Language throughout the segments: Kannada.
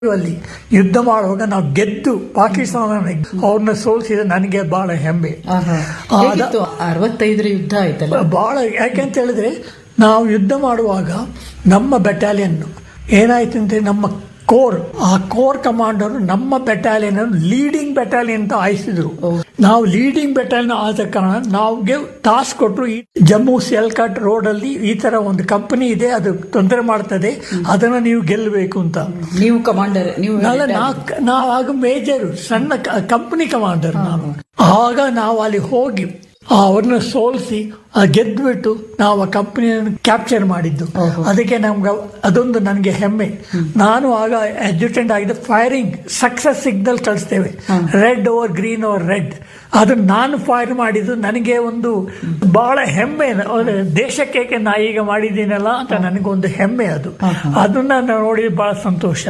ಅಲ್ಲಿ ಯುದ್ಧ ಮಾಡುವಾಗ ನಾವು ಗೆದ್ದು ಪಾಕಿಸ್ತಾನ ಅವ್ರನ್ನ ಸೋಲಿಸಿದ ನನಗೆ ಬಹಳ ಹೆಮ್ಮೆ ಆಹಾ. ಆ, ಹೇಗಿತ್ತು ಅರವತ್ತೈದರ ಯುದ್ಧ ಆಯ್ತಲ್ಲ ಬಹಳ ಯಾಕೆಂತ ಹೇಳಿದ್ರೆ ನಾವು ಯುದ್ಧ ಮಾಡುವಾಗ ನಮ್ಮ ಬೆಟಾಲಿಯನ್ ಏನಾಯ್ತು ಅಂದ್ರೆ ನಮ್ಮ ಕೋರ್ ಆ ಕೋರ್ ಕಮಾಂಡರ್ ನಮ್ಮ ಬೆಟಾಲಿಯನ್ ಲೀಡಿಂಗ್ ಬೆಟಾಲಿಯನ್ ಅಂತ ಆಯಿಸಿದ್ರು ನಾವು ಲೀಡಿಂಗ್ ಬೆಟಾಲಿಯನ್ ಆದ ಕಾರಣ ನಾವ್ಗೆ ಟಾಸ್ಕ್ ಕೊಟ್ಟರು ಈ ಜಮ್ಮು ಸಿಯಲ್ಕಟ್ ರೋಡ್ ಅಲ್ಲಿ ಈ ತರ ಒಂದು ಕಂಪನಿ ಇದೆ ಅದು ತೊಂದರೆ ಮಾಡ್ತದೆ ಅದನ್ನ ನೀವು ಗೆಲ್ಲಬೇಕು ಅಂತ ನೀವು ಕಮಾಂಡರ್ ನೀವು ಅಲ್ಲ ನಾ- ನಾವು ಆಗ ಮೇಜರ್ ಸಣ್ಣ ಕಂಪನಿ ಕಮಾಂಡರ್ ನಾನು ಆಗ ನಾವು ಅಲ್ಲಿ ಹೋಗಿ ಅವ್ರನ್ನ ಸೋಲಿಸಿ ಗೆದ್ಬಿಟ್ಟು ನಾವು ಆ ಕಂಪನಿಯನ್ನು ಕ್ಯಾಪ್ಚರ್ ಮಾಡಿದ್ದು ಅದಕ್ಕೆ ನಮ್ಗೆ ಅದೊಂದು ನನಗೆ ಹೆಮ್ಮೆ ನಾನು ಆಗ ಅಡ್ಜುಟೆಂಟ್ ಆಗಿದ್ದ ಫೈರಿಂಗ್ ಸಕ್ಸಸ್ ಸಿಗ್ನಲ್ ಕಳಿಸ್ತೇವೆ red over green over red ಅದು ನಾನು ಫೈರ್ ಮಾಡಿದ್ದು ನನಗೆ ಒಂದು ಬಹಳ ಹೆಮ್ಮೆ ಅಂದ್ರೆ ದೇಶಕ್ಕೆ ನಾ ಈಗ ಮಾಡಿದ್ದೀನಲ್ಲ ಅಂತ ನನಗೊಂದು ಹೆಮ್ಮೆ ಅದು ಅದನ್ನ ನಾನು ನೋಡಿ ಬಹಳ ಸಂತೋಷ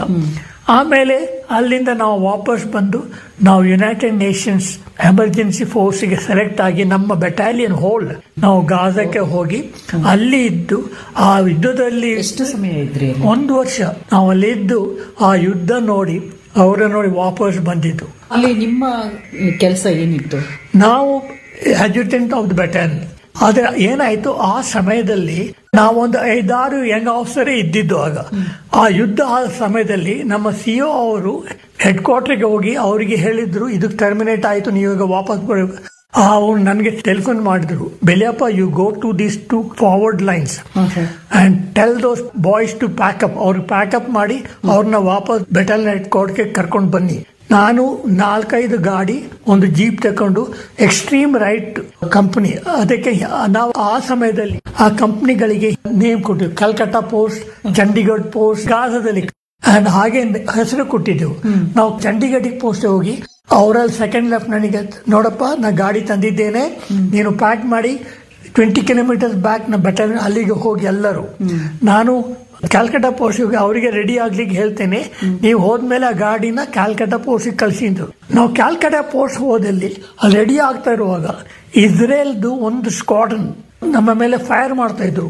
ಆಮೇಲೆ ಅಲ್ಲಿಂದ ನಾವು ವಾಪಸ್ ಬಂದು ನಾವು ಯುನೈಟೆಡ್ ನೇಷನ್ಸ್ ಎಮರ್ಜೆನ್ಸಿ ಫೋರ್ಸ್ಗೆ ಸೆಲೆಕ್ಟ್ ಆಗಿ ನಮ್ಮ ಬೆಟಾಲಿಯನ್ ಹೋಲ್ ನಾವು ಗಾಜಕ್ಕೆ ಹೋಗಿ ಅಲ್ಲಿ ಇದ್ದು ಆ ಯುದ್ಧದಲ್ಲಿ ಎಷ್ಟು ಸಮಯ ಇದ್ರಿ ಅಲ್ಲಿ? ಒಂದು ವರ್ಷ ನಾವು ಅಲ್ಲಿ ಇದ್ದು ಆ ಯುದ್ಧ ನೋಡಿ ಅವರ ನೋಡಿ ವಾಪಸ್ ಬಂದಿದ್ದು ಅಲ್ಲಿ ನಿಮ್ಮ ಕೆಲಸ ಏನಿತ್ತು ನಾವು ಅಡ್ಜುಟೆಂಟ್ ಆಫ್ ದ ಬೆಟಾಲಿಯನ್ ಆದ್ರೆ ಏನಾಯ್ತು ಆ ಸಮಯದಲ್ಲಿ ನಾವೊಂದು ಐದಾರು ಯಂಗ್ ಆಫೀಸರೇ ಇದ್ದಿದ್ದು ಆಗ ಆ ಯುದ್ಧ ಆದ ಸಮಯದಲ್ಲಿ ನಮ್ಮ ಸಿಒ ಅವರು ಹೆಡ್ ಕ್ವಾರ್ಟರ್ಗೆ ಹೋಗಿ ಅವರಿಗೆ ಹೇಳಿದ್ರು ಇದು ಟರ್ಮಿನೇಟ್ ಆಯ್ತು ನೀವು ಈಗ ವಾಪಸ್ ಬರಬೇಕು ಅವ್ರು ನನಗೆ ಟೆಲಿಫೋನ್ ಮಾಡಿದ್ರು Beliappa you go to these two forward lines and tell those boys to pack up ಅವ್ರಿಗೆ ಪ್ಯಾಕಪ್ ಮಾಡಿ ಅವ್ರನ್ನ ವಾಪಸ್ ಬೆಟಲ್ ಹೆಡ್ ಕೋರ್ಟ್ಗೆ ಕರ್ಕೊಂಡು ಬನ್ನಿ ನಾನು ನಾಲ್ಕೈದು ಗಾಡಿ ಒಂದು ಜೀಪ್ ತಕೊಂಡು ಎಕ್ಸ್ಟ್ರೀಮ್ ರೈಟ್ ಕಂಪನಿ ಅದಕ್ಕೆ ನಾವು ಆ ಸಮಯದಲ್ಲಿ ಆ ಕಂಪನಿಗಳಿಗೆ ನೇಮ್ ಕೊಟ್ಟಿದ್ವಿ ಕಲ್ಕತ್ತಾ ಪೋಸ್ಟ್ ಚಂಡೀಗಢ ಪೋಸ್ಟ್ ಗಾಜಾದಲ್ಲಿ ಅಂಡ್ ಹಾಗೆ ಹೆಸರು ಕೊಟ್ಟಿದ್ದೆವು ನಾವು ಚಂಡೀಗಢಿಗೆ ಪೋಸ್ಟ್ ಹೋಗಿ ಅವರಲ್ಲಿ ಸೆಕೆಂಡ್ ಲೆಫ್ಟಿನೆಂಟ್ಗೆ ನೋಡಪ್ಪ ನಾ ಗಾಡಿ ತಂದಿದ್ದೇನೆ ನೀನು ಪ್ಯಾಕ್ ಮಾಡಿ ಟ್ವೆಂಟಿ ಕಿಲೋಮೀಟರ್ಸ್ ಬ್ಯಾಕ್ ನ ಬೆಟರ್ ಅಲ್ಲಿಗೆ ಹೋಗಿ ಎಲ್ಲರೂ ನಾನು ಕ್ಯಾಲ್ಕಟಾ ಪೋಸ್ಟ್ಗೆ ಅವರಿಗೆ ರೆಡಿ ಆಗ್ಲಿಕ್ಕೆ ಹೇಳ್ತೇನೆ ನೀವು ಹೋದ್ಮೇಲೆ ಆ ಗಾಡಿನ ಕ್ಯಾಲ್ಕಟಾ ಪೋಸ್ಟ್ಗೆ ಕಳಿಸಿದ್ರು ನಾವು ಕ್ಯಾಲ್ಕಟಾ ಪೋಸ್ಟ್ ಹೋದಲ್ಲಿ ಅಲ್ಲಿ ರೆಡಿ ಆಗ್ತಾ ಇರುವಾಗ ಇಸ್ರೇಲ್ದು ಒಂದು ಸ್ಕ್ವಾಡನ್ ನಮ್ಮ ಮೇಲೆ ಫೈರ್ ಮಾಡ್ತಾ ಇದ್ರು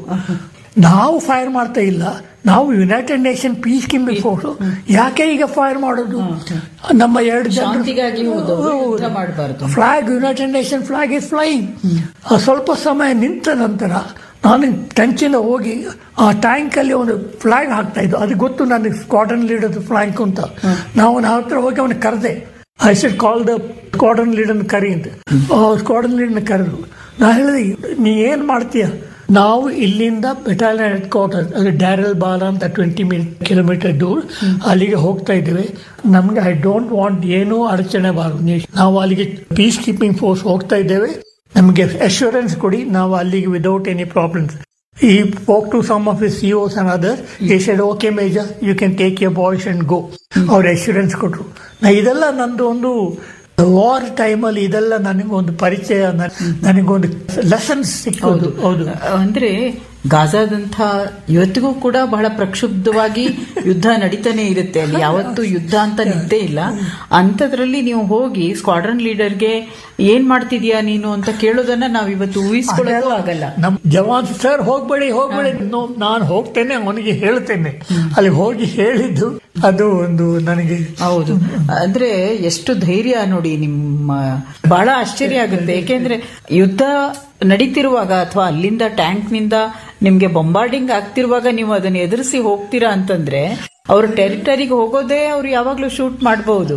ನಾವು ಫೈರ್ ಮಾಡ್ತಾ ಇಲ್ಲ ನಾವು United Nation peacekeeping force ಯಾಕೆ ಈಗ ಫೈರ್ ಮಾಡೋದು ನಮ್ಮ ಎರಡು ಶಾಂತಿಗಾಗಿ ಹೋದವರು ಯುದ್ಧ ಜನ ಮಾಡಬಾರ್ದು flag United Nation flag is flying ಸ್ವಲ್ಪ ಸಮಯ ನಿಂತ ನಂತರ ನಾನು ಟೆನ್ಚಿನ ಹೋಗಿ ಆ ಟ್ಯಾಂಕ್ ಅಲ್ಲಿ ಒಂದು ಫ್ಲಾಗ್ ಹಾಕ್ತಾ ಇದ್ದು ಅದು ಗೊತ್ತು ನನಗೆ ಸ್ಕ್ವಾಡನ್ ಲೀಡರ್ ಫ್ಲಾಗ್ ಅಂತ ನಾವು ಅವನ ಹತ್ರ ಹೋಗಿ ಅವನ ಕರೆದೆ I should call the squadron leader ಕರಿ ಅಂತ ಸ್ಕ್ವಾಡನ್ ಲೀಡರ್ನ ಕರೆದ್ರು ನಾ ಹೇಳಿದೆ ನೀ ಏನ್ ಮಾಡ್ತೀಯ ನಾವು ಇಲ್ಲಿಂದ ಬೆಟಾಲಿಯನ್ ಹೆಡ್ ಕ್ವಾರ್ಟರ್ ಅಂದ್ರೆ ಡ್ಯಾರಲ್ ಬಾಲ ಅಂತ ಟ್ವೆಂಟಿ ಮಿನಿಟ್ ಕಿಲೋಮೀಟರ್ ದೂರ ಅಲ್ಲಿಗೆ ಹೋಗ್ತಾ ಇದ್ದೇವೆ ನಮ್ಗೆ ಐ ಡೋಂಟ್ ವಾಂಟ್ ಏನೂ ಅಡಚಣೆ ಬಾರದು ನೀವು ನಾವು ಅಲ್ಲಿಗೆ ಪೀಸ್ ಕೀಪಿಂಗ್ ಫೋರ್ಸ್ ಹೋಗ್ತಾ ಇದ್ದೇವೆ ನಮಗೆ ಅಶ್ಯೂರೆನ್ಸ್ ಕೊಡಿ ನಾವು ಅಲ್ಲಿಗೆ ವಿದೌಟ್ ಎನಿ ಪ್ರಾಬ್ಲಮ್ಸ್ ಈ spoke to some of his CEOs and others. He said, okay, Major, you can take your boys and go. ಅವ್ರ ಅಶ್ಯೂರೆನ್ಸ್ ಕೊಟ್ರು ನಾ ಇದೆಲ್ಲ ನಂದು ಒಂದು ವಾರ್ ಟೈಮಲ್ಲಿ ಇದೆಲ್ಲ ನನಗೊಂದು ಪರಿಚಯ ನನ್- ನನಗೊಂದು ಲೆಸನ್ಸ್ ಸಿಕ್ಕೋದು ಹೌದು ಅಂದ್ರೆ ಗಾಜಾದಂಥ ಇವತ್ತಿಗೂ ಕೂಡ ಬಹಳ ಪ್ರಕ್ಷುಬ್ಧವಾಗಿ ಯುದ್ಧ ನಡೀತಾನೆ ಇರುತ್ತೆ ಅಲ್ಲಿ ಯಾವತ್ತೂ ಯುದ್ಧ ಅಂತ ನಿದ್ದೆ ಇಲ್ಲ ಅಂಥದ್ರಲ್ಲಿ ನೀವು ಹೋಗಿ ಸ್ಕ್ವಾಡ್ರನ್ ಲೀಡರ್ಗೆ ಏನ್ ಮಾಡ್ತಿದ್ಯಾ ನೀನು ಅಂತ ಕೇಳೋದನ್ನ ನಾವ್ ಇವತ್ತು ಊಹಿಸ್ಕೊಳ್ಳೋದು ಆಗಲ್ಲ ನಮ್ ಜವಾನ್ ಸರ್ ಹೋಗ್ಬೇಡಿ ಹೋಗ್ಬೇಡಿ ನಾನು ಹೋಗ್ತೇನೆ ಅವನಿಗೆ ಹೇಳ್ತೇನೆ ಅಲ್ಲಿ ಹೋಗಿ ಹೇಳಿದ್ದು ಅದು ಒಂದು ನನಗೆ ಹೌದು ಅಂದ್ರೆ ಎಷ್ಟು ಧೈರ್ಯ ನೋಡಿ ನಿಮ್ಮ ಬಹಳ ಆಶ್ಚರ್ಯ ಆಗುತ್ತೆ ಯಾಕೆಂದ್ರೆ ಯುದ್ಧ ನಡೀತಿರುವಾಗ ಅಥವಾ ಅಲ್ಲಿಂದ ಟ್ಯಾಂಕ್ ನಿಂದ ನಿಮ್ಗೆ ಬೊಂಬಾರ್ಡಿಂಗ್ ಆಗ್ತಿರುವಾಗ ನೀವು ಅದನ್ನ ಎದುರಿಸಿ ಹೋಗ್ತೀರಾ ಅಂತಂದ್ರೆ ಅವ್ರ ಟೆರಿಟರಿಗೆ ಹೋಗೋದೇ ಅವ್ರು ಯಾವಾಗ್ಲೂ ಶೂಟ್ ಮಾಡಬಹುದು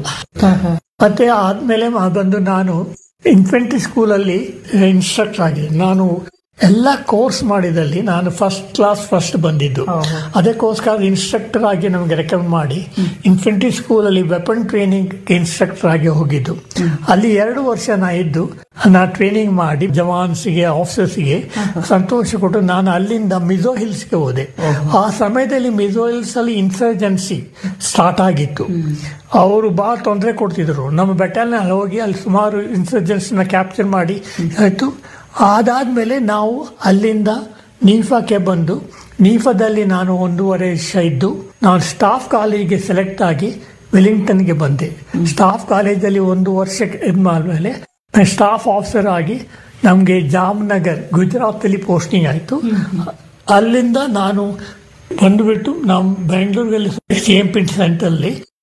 ಮತ್ತೆ ಆದ್ಮೇಲೆ ಮ- ಬಂದು ನಾನು ಇನ್ಫೆಂಟ್ರಿ ಸ್ಕೂಲಲ್ಲಿ ಇನ್ಸ್ಟ್ರಕ್ಟರ್ ಆಗಿದೆ ನಾನು ಎಲ್ಲ ಕೋರ್ಸ್ ಮಾಡಿದಲ್ಲಿ ನಾನು ಫಸ್ಟ್ ಕ್ಲಾಸ್ ಫಸ್ಟ್ ಬಂದಿದ್ದು ಅದಕ್ಕೋಸ್ಕರ ಇನ್ಸ್ಟ್ರಕ್ಟರ್ ಆಗಿ ನಮಗೆ ರೆಕಮೆಂಡ್ ಮಾಡಿ ಇನ್ಫೆಂಟ್ರಿ ಸ್ಕೂಲಲ್ಲಿ ವೆಪನ್ ಟ್ರೈನಿಂಗ್ ಇನ್ಸ್ಟ್ರಕ್ಟರ್ ಆಗಿ ಹೋಗಿದ್ದು ಅಲ್ಲಿ ಎರಡು ವರ್ಷ ನಾ ಇದ್ದು ನಾ ಟ್ರೈನಿಂಗ್ ಮಾಡಿ ಜವಾನ್ಸ್ಗೆ ಆಫೀಸರ್ಸ್ಗೆ ಸಂತೋಷ ಕೊಟ್ಟು ನಾನು ಅಲ್ಲಿಂದ ಮಿಜೋ ಹಿಲ್ಸ್ಗೆ ಹೋದೆ ಆ ಸಮಯದಲ್ಲಿ ಮಿಜೋ ಹಿಲ್ಸ್ ಅಲ್ಲಿ ಇನ್ಸರ್ಜೆನ್ಸಿ ಸ್ಟಾರ್ಟ್ ಆಗಿತ್ತು ಅವರು ಬಹಳ ತೊಂದರೆ ಕೊಡ್ತಿದ್ರು ನಮ್ಮ ಬೆಟಾಲಿಯನ್ ಹೋಗಿ ಅಲ್ಲಿ ಸುಮಾರು ಇನ್ಸರ್ಜೆನ್ಸ್ ನ ಕ್ಯಾಪ್ಚರ್ ಮಾಡಿ ಆಯ್ತು ಅದಾದ್ಮೇಲೆ ನಾವು ಅಲ್ಲಿಂದ ನೀಫಾಕ್ಕೆ ಬಂದು ನೀಫಾದಲ್ಲಿ ನಾನು ಒಂದೂವರೆ ವರ್ಷ ಇದ್ದು ನಾನು ಸ್ಟಾಫ್ ಕಾಲೇಜಿಗೆ ಸೆಲೆಕ್ಟ್ ಆಗಿ ವೆಲಿಂಗ್ಟನ್ಗೆ ಬಂದೆ ಸ್ಟಾಫ್ ಕಾಲೇಜಲ್ಲಿ ಒಂದು ವರ್ಷ ಇದ್ಮಾದ್ಮೇಲೆ ಸ್ಟಾಫ್ ಆಫೀಸರ್ ಆಗಿ ನಮಗೆ ಜಾಮ್ನಗರ್ ಗುಜರಾತ್ ಅಲ್ಲಿ ಪೋಸ್ಟಿಂಗ್ ಆಯ್ತು ಅಲ್ಲಿಂದ ನಾನು ಬಂದುಬಿಟ್ಟು ನಾವು ಬೆಂಗಳೂರಲ್ಲಿ ಸಿ ಎಂ ಪಿ ಸೆಂಟರ್ಲಿ